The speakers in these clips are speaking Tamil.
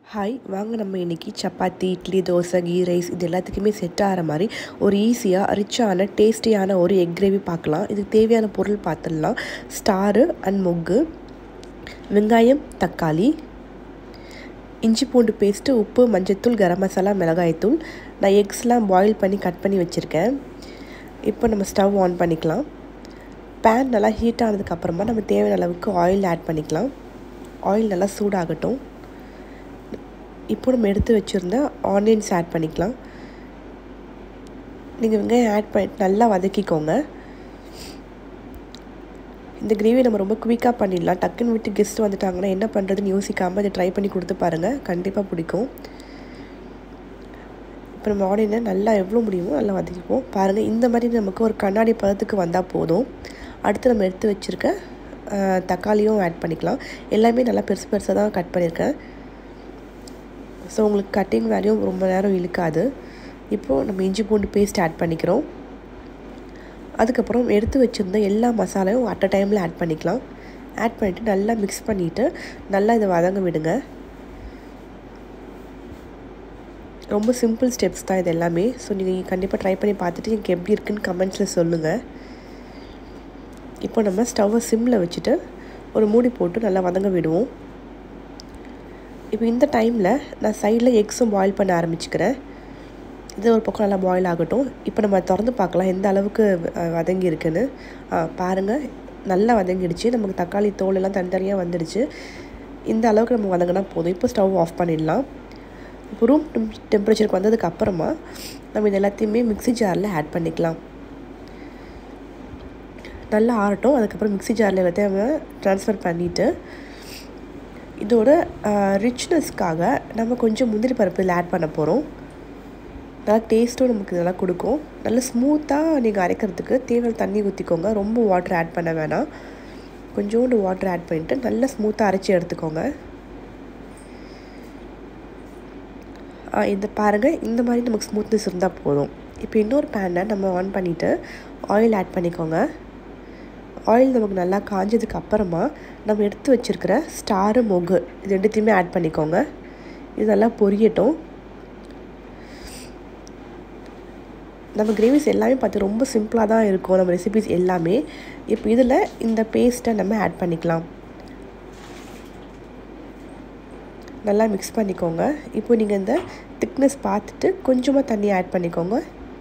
ஹாய் வாங்க நம்ம இன்றைக்கி சப்பாத்தி இட்லி தோசை கீ ரைஸ் இது எல்லாத்துக்குமே செட் ஆகிற மாதிரி ஒரு ஈஸியாக ரிச்சான டேஸ்டியான ஒரு எக் கிரேவி பார்க்கலாம் இதுக்கு தேவையான பொருள் பார்த்துடலாம் ஸ்டாரு அண்ட் மொக்கு வெங்காயம் தக்காளி இஞ்சி பூண்டு பேஸ்ட்டு உப்பு மஞ்சத்தூள் கரம் மசாலா மிளகாய்த்தூள் நான் எக்ஸ்லாம் பாயில் பண்ணி கட் பண்ணி வச்சுருக்கேன் இப்போ நம்ம ஸ்டவ் ஆன் பண்ணிக்கலாம் பேன் நல்லா ஹீட் ஆனதுக்கப்புறமா நம்ம தேவையான அளவுக்கு ஆயில் ஆட் பண்ணிக்கலாம் ஆயில் நல்லா சூடாகட்டும் இப்போ நம்ம எடுத்து வச்சுருந்த ஆனியன்ஸ் ஆட் பண்ணிக்கலாம் நீங்கள் வெங்காயம் ஆட் பண்ணிட்டு நல்லா வதக்கிக்கோங்க இந்த கிரேவி நம்ம ரொம்ப குயிக்காக பண்ணிடலாம் டக்குன்னு விட்டு கெஸ்ட் வந்துட்டாங்கன்னா என்ன பண்ணுறதுன்னு யோசிக்காமல் இதை ட்ரை பண்ணி கொடுத்து பாருங்கள் கண்டிப்பாக பிடிக்கும் இப்போ நம்ம ஆனியனை நல்லா எவ்வளோ முடியுமோ நல்லா வதக்கிப்போம் பாருங்கள் இந்த மாதிரி நமக்கு ஒரு கண்ணாடி பதத்துக்கு வந்தால் போதும் அடுத்து நம்ம எடுத்து வச்சுருக்க தக்காளியும் ஆட் பண்ணிக்கலாம் எல்லாமே நல்லா பெருசு பெருசாக தான் கட் பண்ணியிருக்கேன் ஸோ உங்களுக்கு கட்டிங் வேலையும் ரொம்ப நேரம் இழுக்காது இப்போது நம்ம இஞ்சி பூண்டு பேஸ்ட் ஆட் பண்ணிக்கிறோம் அதுக்கப்புறம் எடுத்து வச்சுருந்த எல்லா மசாலாவும் அட் அ டைமில் ஆட் பண்ணிக்கலாம் ஆட் பண்ணிவிட்டு நல்லா மிக்ஸ் பண்ணிவிட்டு நல்லா இதை வதங்க விடுங்க ரொம்ப சிம்பிள் ஸ்டெப்ஸ் தான் இது எல்லாமே ஸோ நீங்கள் கண்டிப்பாக ட்ரை பண்ணி பார்த்துட்டு எனக்கு எப்படி இருக்குன்னு கமெண்ட்ஸில் சொல்லுங்கள் இப்போ நம்ம ஸ்டவ்வை சிம்மில் வச்சுட்டு ஒரு மூடி போட்டு நல்லா வதங்க விடுவோம் இப்போ இந்த டைமில் நான் சைடில் எக்ஸும் பாயில் பண்ண ஆரம்பிச்சுக்கிறேன் இது ஒரு பக்கம் நல்லா பாயில் ஆகட்டும் இப்போ நம்ம திறந்து பார்க்கலாம் எந்த அளவுக்கு வதங்கி இருக்குன்னு பாருங்கள் நல்லா வதங்கிடுச்சு நமக்கு தக்காளி தோல் எல்லாம் தனித்தனியாக வந்துடுச்சு இந்த அளவுக்கு நம்ம வதங்கினா போதும் இப்போ ஸ்டவ் ஆஃப் பண்ணிடலாம் இப்போ ரூம் டெம் டெம்பரேச்சருக்கு வந்ததுக்கு அப்புறமா நம்ம இது எல்லாத்தையுமே மிக்ஸி ஜாரில் ஆட் பண்ணிக்கலாம் நல்லா ஆறட்டும் அதுக்கப்புறம் மிக்ஸி ஜாரில் எல்லாத்தையும் நம்ம ட்ரான்ஸ்ஃபர் பண்ணிவிட்டு இதோட ரிச்னஸ்க்காக நம்ம கொஞ்சம் முந்திரி பருப்பு இதில் ஆட் பண்ண போகிறோம் நல்லா டேஸ்ட்டும் நமக்கு நல்லா கொடுக்கும் நல்லா ஸ்மூத்தாக நீங்கள் அரைக்கிறதுக்கு தேவையான தண்ணி ஊற்றிக்கோங்க ரொம்ப வாட்டர் ஆட் பண்ண வேணாம் கொஞ்சோண்டு வாட்டர் ஆட் பண்ணிவிட்டு நல்லா ஸ்மூத்தாக அரைச்சி எடுத்துக்கோங்க இந்த பாருங்கள் இந்த மாதிரி நமக்கு ஸ்மூத்னஸ் இருந்தால் போதும் இப்போ இன்னொரு பேனை நம்ம ஆன் பண்ணிவிட்டு ஆயில் ஆட் பண்ணிக்கோங்க ஆயில் நமக்கு நல்லா காஞ்சதுக்கு அப்புறமா நம்ம எடுத்து வச்சுருக்கிற ஸ்டாரு மொகு இது ரெண்டுத்தையுமே ஆட் பண்ணிக்கோங்க இது நல்லா பொரியட்டும் நம்ம கிரேவிஸ் எல்லாமே பார்த்து ரொம்ப சிம்பிளாக தான் இருக்கும் நம்ம ரெசிபிஸ் எல்லாமே இப்போ இதில் இந்த பேஸ்ட்டை நம்ம ஆட் பண்ணிக்கலாம் நல்லா மிக்ஸ் பண்ணிக்கோங்க இப்போ நீங்கள் இந்த திக்னஸ் பார்த்துட்டு கொஞ்சமாக தண்ணி ஆட் பண்ணிக்கோங்க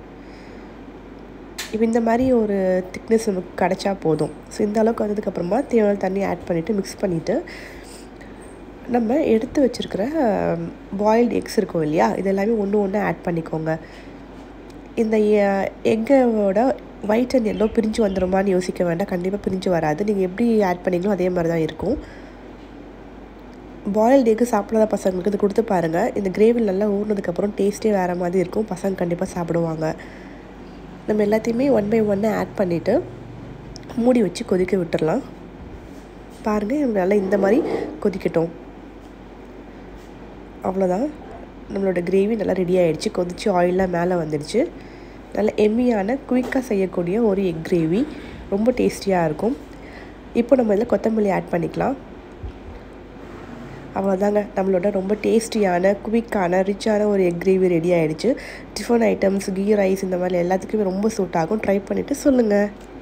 இப்போ இந்த மாதிரி ஒரு திக்னஸ் நமக்கு கிடச்சா போதும் ஸோ இந்த அளவுக்கு வந்ததுக்கப்புறமா தேவையான தண்ணி ஆட் பண்ணிவிட்டு மிக்ஸ் பண்ணிவிட்டு நம்ம எடுத்து வச்சுருக்கிற பாயில்டு எக்ஸ் இருக்கும் இல்லையா இது எல்லாமே ஒன்று ஒன்று ஆட் பண்ணிக்கோங்க இந்த எக்கோட ஒயிட் அண்ட் எல்லோ பிரிஞ்சு வந்துடுமான்னு யோசிக்க வேண்டாம் கண்டிப்பாக பிரிஞ்சு வராது நீங்கள் எப்படி ஆட் பண்ணிங்களோ அதே மாதிரி தான் இருக்கும் பாயில்டு எக்கு சாப்பிடாத பசங்களுக்கு இது கொடுத்து பாருங்கள் இந்த கிரேவி நல்லா ஊறினதுக்கப்புறம் டேஸ்ட்டே வேறு மாதிரி இருக்கும் பசங்க கண்டிப்பாக சாப்பிடுவாங்க நம்ம எல்லாத்தையுமே ஒன் பை ஒன்று ஆட் பண்ணிவிட்டு மூடி வச்சு கொதிக்க விட்டுடலாம் பாருங்கள் நல்லா இந்த மாதிரி கொதிக்கட்டும் அவ்வளோதான் நம்மளோட கிரேவி நல்லா ரெடி ஆகிடுச்சு கொதிச்சு ஆயிலெலாம் மேலே வந்துடுச்சு நல்ல எம்மியான குயிக்காக செய்யக்கூடிய ஒரு எக் கிரேவி ரொம்ப டேஸ்டியாக இருக்கும் இப்போ நம்ம இதில் கொத்தமல்லி ஆட் பண்ணிக்கலாம் அவ்வளோதாங்க நம்மளோட ரொம்ப டேஸ்டியான குவிக்கான ரிச்சான ஒரு எக் கிரேவி ரெடி ஆகிடுச்சு டிஃபன் ஐட்டம்ஸ் கீ ரைஸ் இந்த மாதிரி எல்லாத்துக்குமே ரொம்ப சூட் ஆகும் ட்ரை பண்ணிவிட்டு சொல்லுங்கள்